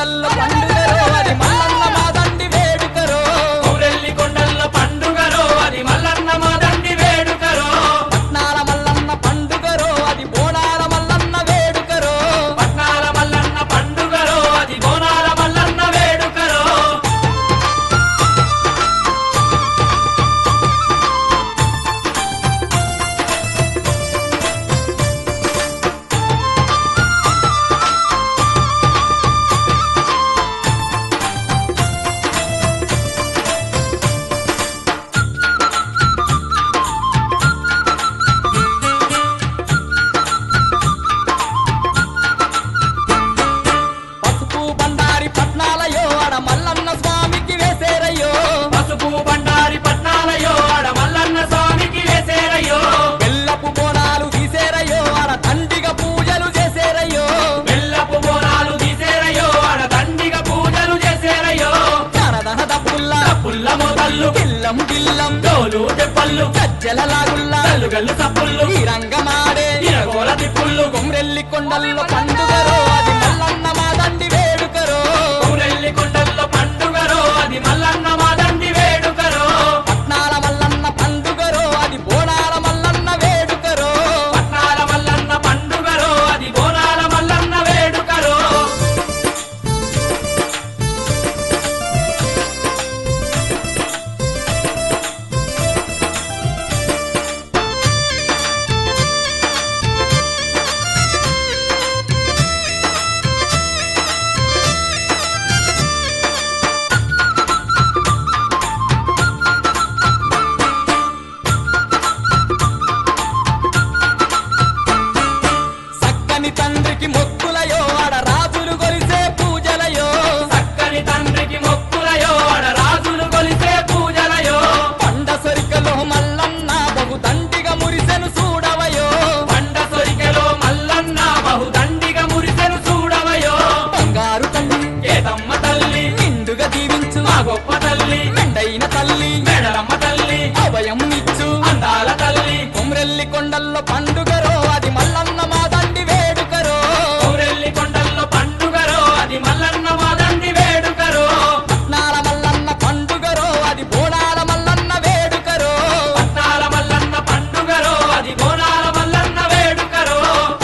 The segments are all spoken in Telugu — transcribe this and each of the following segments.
కొండల్లో పండుగరో అది మల్లన్న మాదండి వేడుకరో ఊరెల్లి కొండల్లో పండుగరో అది మల్లన్న మాదండి వేడుకరో పట్నాల మల్లన్న పండుగరో అది బోనాల మల్లన్న వేడుకరో పట్నాల మల్లన్న పండుగరో అది బోనాల మల్లన్న వేడుకరో పసుపు బండారి పట్నాలయో ఆడ మల్లన్న స్వామికి వేసేరయ్యో పసుపు బండారి పట్నాలయో ఆడ మల్లన్న స్వామికి వేసేరయ్యో బెల్లపు బోనాలు తీసేరయ్యో ఆడ తండిగా పూజలు చేసేరయ్యో బెల్లపు బోనాలు తీసేరయ్యో ఆడ దండిగా పూజలు చేసేరయ్యో జనదన దప్పుల్లా పుల్ల మోతల్లు గిల్లం గిల్లం డోలు దెబ్బళ్ళు గజ్జల లాగుల్లా గల్లు సప్పుళ్ళు ఈ రంగమాడే ఇరగోల తిప్పుళ్ళు కొమ్రెల్లి కొండల్లో పండుగరో అది మల్లన్న మాదండి వేడుకరో ఊరెల్లి కొండల్లో పండుగరో అది మల్లన్న మాదండి వేడుకరో పట్నాల మల్లన్న పండుగరో అది బోనాల మల్లన్న వేడుకరో పట్నాల మల్లన్న పండుగరో అది బోనాల మల్లన్న వేడుకరో సక్కని తండ్రికి మొక్కులయో ఆడ రాజులు గొలిసే పూజలయో చక్కని తండ్రికి మొక్కులయో ఆడ రాజులు కొలిసే పూజలయో పండ సరికలో మల్లన్న బహు దండిగా మురిసెను చూడవయో పండ సొరికెలో మల్లన్న బహుదండిగా మురిసెను చూడవయో బంగారు తల్లి ఏతమ్మ తల్లి నిండుగా దీవించు మా గొప్ప తల్లి మెండైన తల్లి మెడలమ్మ తల్లి అభయం ఇచ్చు అందాల తల్లి కొమ్రెల్లి కొండల్లో పండుగరో అది మల్లన్న మాదండి వేడుకరో ఊరెల్లి కొండల్లో పండుగరో అది మల్లన్న మాదండి వేడుకరో పట్నాల మల్లన్న పండుగరో అది బోనాల మల్లన్న వేడుకరో పట్నాల మల్లన్న పండుగరో అది బోనాల మల్లన్న వేడుకరో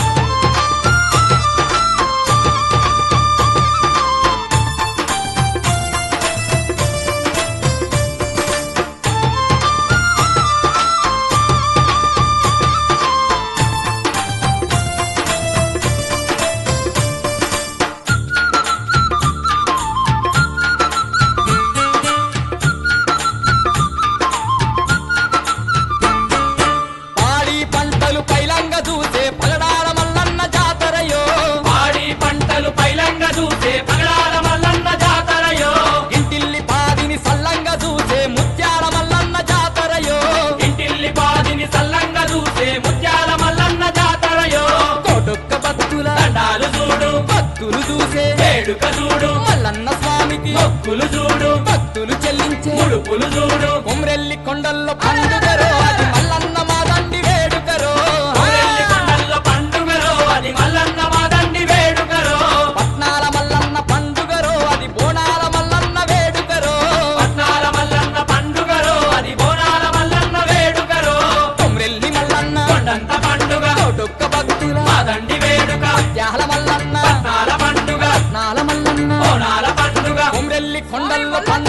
పాడి పంటలు పైలంగా చూసే పగడాల మల్లన్న జాతరయో పాడి పంటలు పైలంగా చూసే పగడాల మల్లన్న జాతరయో ఇంటిల్లి పాదిని సల్లంగా చూసే ముత్యాల మల్లన్న జాతరయో ఇంటిల్లి పాదిని సల్లంగా చూసే ముత్యాల మల్లన్న జాతరయో కోటొక్క భక్తుల దండాలు చూడు భక్తులు చూసే వేడుక చూడు మల్లన్న స్వామికి మొక్కులు చూడు భక్తులు చెల్లించే ముడుపులు చూడు కొమ్రెల్లి కొండల్లో పండుగరో అది మల్లన్న మాదండి వేడుకరో ఊరెల్లి కొండల్లో పండుగరో అది మల్లన్న మాదండి వేడుకరో పట్నాల మల్లన్న పండుగరో అది బోనాల మల్లన్న వేడుకరో పట్నాల మల్లన్న పండుగరో అది బోనాల మల్లన్న వేడుకరో కొమ్రెల్లి మల్లన్న కొండంత పండుగ కోటొక్క భక్తుల మాదండి వేడుక త్యాల మల్లన్న పట్నాల పండుగ నాల మల్లన్న బోనాల పండుగ కొమ్రెల్లి కొండల్లో పండుగ